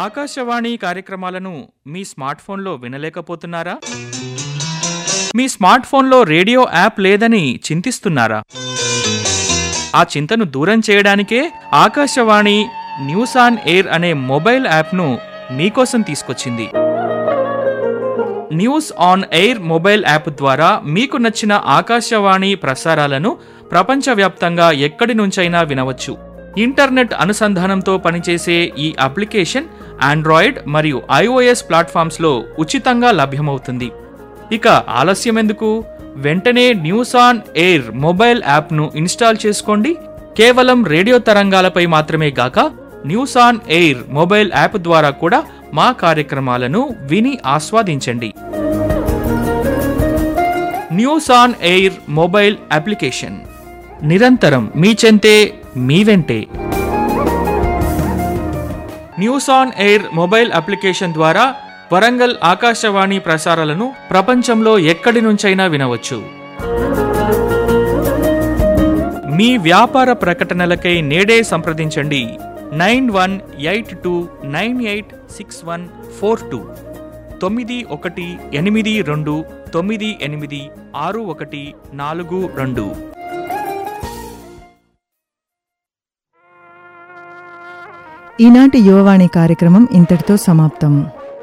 ఆకాశవాణి కార్యక్రమాలను మీ స్మార్ట్ ఫోన్లో వినలేకపోతున్నారా మీ స్మార్ట్ ఫోన్లో రేడియో యాప్ లేదని చింతిస్తున్నారా ఆ చింతను దూరం చేయడానికే ఆకాశవాణి న్యూస్ ఆన్ ఎయిర్ అనే మొబైల్ యాప్ను మీకోసం తీసుకొచ్చింది news on air mobile app ద్వారా మీకు నచ్చిన ఆకాశవాణి ప్రసారాలను ప్రపంచవ్యాప్తంగా ఎక్కడి నుంచైనా వినవచ్చు ఇంటర్నెట్ అనుసంధానంతో పనిచేసే ఈ అప్లికేషన్ ఆండ్రాయిడ్ మరియు ఐఓఎస్ ప్లాట్ఫామ్స్లో ఉచితంగా లభ్యమవుతుంది ఇక ఆలస్యం ఎందుకు వెంటనే న్యూస్ ఆన్ ఎయిర్ మొబైల్ యాప్ను ఇన్స్టాల్ చేసుకోండి కేవలం రేడియో తరంగాలపై మాత్రమే గాక news on air mobile app ద్వారా కూడా మా కార్యక్రమాలను విని ఆస్వాదించండి news on air mobile application నిరంతరం మీ చెంతే మీ వెంటే news on air mobile application ద్వారా వరంగల్ ఆకాశవాణి ప్రసారాలను ప్రపంచంలో ఎక్కడి నుంచైనా వినవచ్చు మీ వ్యాపార ప్రకటనలకై నేడే సంప్రదించండి nine one eight two nine eight six one four two తొమ్మిది ఒకటి ఎనిమిది రెండు తొమ్మిది ఎనిమిది ఆరు ఒకటి నాలుగు రెండు ఈనాటి యువవాణి కార్యక్రమం ఇంతటితో సమాప్తం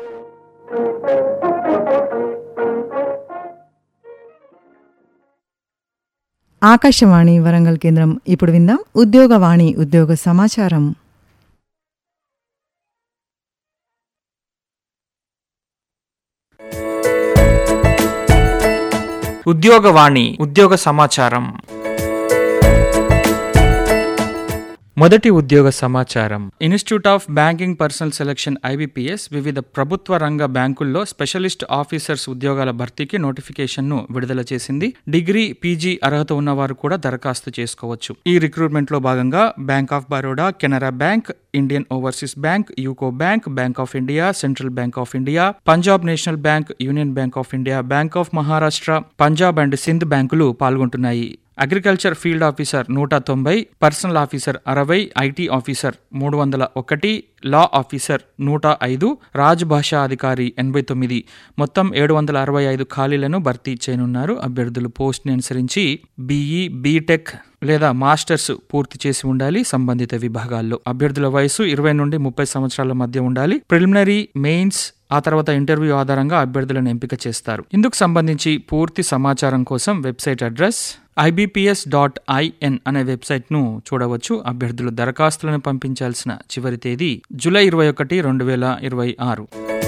ఆకాశవాణి వరంగల్ కేంద్రం ఇప్పుడు విందాం ఉద్యోగవాణి ఉద్యోగ సమాచారం ఉద్యోగవాణి ఉద్యోగ సమాచారం మొదటి ఉద్యోగ సమాచారం institute of banking personnel selection IBPS వివిధ ప్రభుత్వ రంగ బ్యాంకుల్లో స్పెషలిస్ట్ ఆఫీసర్స్ ఉద్యోగాల భర్తీకి నోటిఫికేషన్ను విడుదల చేసింది డిగ్రీ పీజీ అర్హత ఉన్నవారు కూడా దరఖాస్తు చేసుకోవచ్చు ఈ రిక్రూట్మెంట్ లో భాగంగా bank of Baroda Canara bank Indian overseas bank UCO bank bank of India central bank of India Punjab national bank union bank of India bank of Maharashtra Punjab and Sindh బ్యాంకులు పాల్గొంటున్నాయి అగ్రికల్చర్ ఫీల్డ్ ఆఫీసర్ నూట తొంభై పర్సనల్ ఆఫీసర్ అరవై ఐటీ ఆఫీసర్ మూడు వందల ఒకటి law officer నూట ఐదు రాజ్ భాషా అధికారి ఎనభై తొమ్మిది మొత్తం ఏడు వందల అరవై ఐదు ఖాళీలను భర్తీ చేయనున్నారు అభ్యర్థులు పోస్ట్ని అనుసరించి బీఈ బీటెక్ లేదా మాస్టర్స్ పూర్తి చేసి ఉండాలి సంబంధిత విభాగాల్లో అభ్యర్థుల వయసు ఇరవై నుండి ముప్పై సంవత్సరాల మధ్య ఉండాలి ప్రిలిమినరీ మెయిన్స్ ఆ తర్వాత ఇంటర్వ్యూ ఆధారంగా అభ్యర్థులను ఎంపిక చేస్తారు ఇందుకు సంబంధించి పూర్తి సమాచారం కోసం website address IBPS dot IN అనే వెబ్సైట్ను చూడవచ్చు అభ్యర్థులు దరఖాస్తులను పంపించాల్సిన చివరి తేదీ జూలై ఇరవై ఒకటి రెండు వేల ఇరవై ఆరు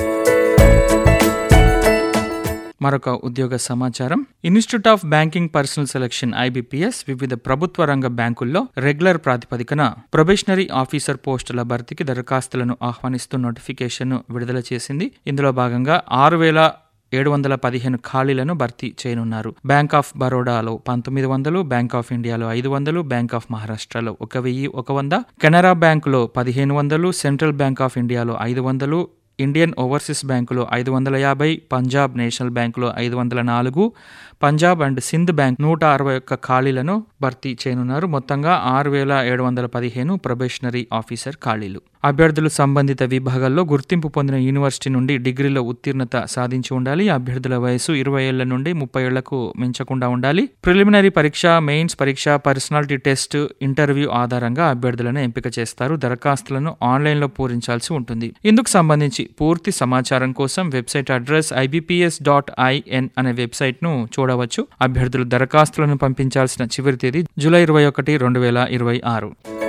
మరొక ఉద్యోగ సమాచారం institute of banking personnel selection IBPS వివిధ ప్రభుత్వ రంగ బ్యాంకుల్లో రెగ్యులర్ ప్రాతిపదికన ప్రొబేషనరీ ఆఫీసర్ పోస్టుల భర్తీకి దరఖాస్తులను ఆహ్వానిస్తూ నోటిఫికేషన్ విడుదల చేసింది ఇందులో భాగంగా ఆరు వేల ఏడు వందల పదిహేను ఖాళీలను భర్తీ చేయనున్నారు బ్యాంక్ ఆఫ్ బరోడాలో పంతొమ్మిది వందలు బ్యాంక్ ఆఫ్ ఇండియాలో ఐదు వందలు బ్యాంక్ ఆఫ్ మహారాష్ట్రలో ఒక వెయ్యి ఒక వంద కెనరా బ్యాంకులో పదిహేను వందలు సెంట్రల్ బ్యాంక్ ఆఫ్ ఇండియాలో ఐదు వందలు ఇండియన్ ఓవర్సీస్ బ్యాంకులో ఐదు వందల యాభై పంజాబ్ నేషనల్ బ్యాంకులో ఐదు వందల నాలుగు పంజాబ్ అండ్ సింధ్ బ్యాంక్ నూట అరవై ఒక్క ఖాళీలను భర్తీ చేయనున్నారు మొత్తంగా ఆరు వేల ఏడు వందల పదిహేను ప్రొబేషనరీ ఆఫీసర్ ఖాళీలు అభ్యర్థులు సంబంధిత విభాగాల్లో గుర్తింపు పొందిన యూనివర్సిటీ నుండి డిగ్రీలో ఉత్తీర్ణత సాధించి ఉండాలి అభ్యర్థుల వయసు ఇరవై ఏళ్ల నుండి ముప్పై ఏళ్లకు మించకుండా ఉండాలి ప్రిలిమినరీ పరీక్ష మెయిన్స్ పరీక్ష పర్సనాలిటీ టెస్ట్ ఇంటర్వ్యూ ఆధారంగా అభ్యర్థులను ఎంపిక చేస్తారు దరఖాస్తులను ఆన్లైన్లో పూరించాల్సి ఉంటుంది ఇందుకు సంబంధించి పూర్తి సమాచారం కోసం website address IBPS dot IN అనే వెబ్సైట్ను చూడవచ్చు అభ్యర్థులు దరఖాస్తులను పంపించాల్సిన చివరి తేదీ జూలై ఇరవై ఒకటి రెండు వేల ఇరవై ఆరు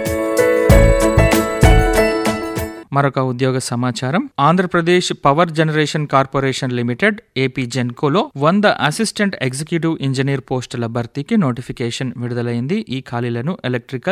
మరొక ఉద్యోగ సమాచారం Andhra Pradesh power generation corporation limited AP జెన్కోలో వంద అసిస్టెంట్ ఎగ్జిక్యూటివ్ ఇంజనీర్ పోస్టుల భర్తీకి నోటిఫికేషన్ విడుదలైంది ఈ ఖాళీలను ఎలక్ట్రికల్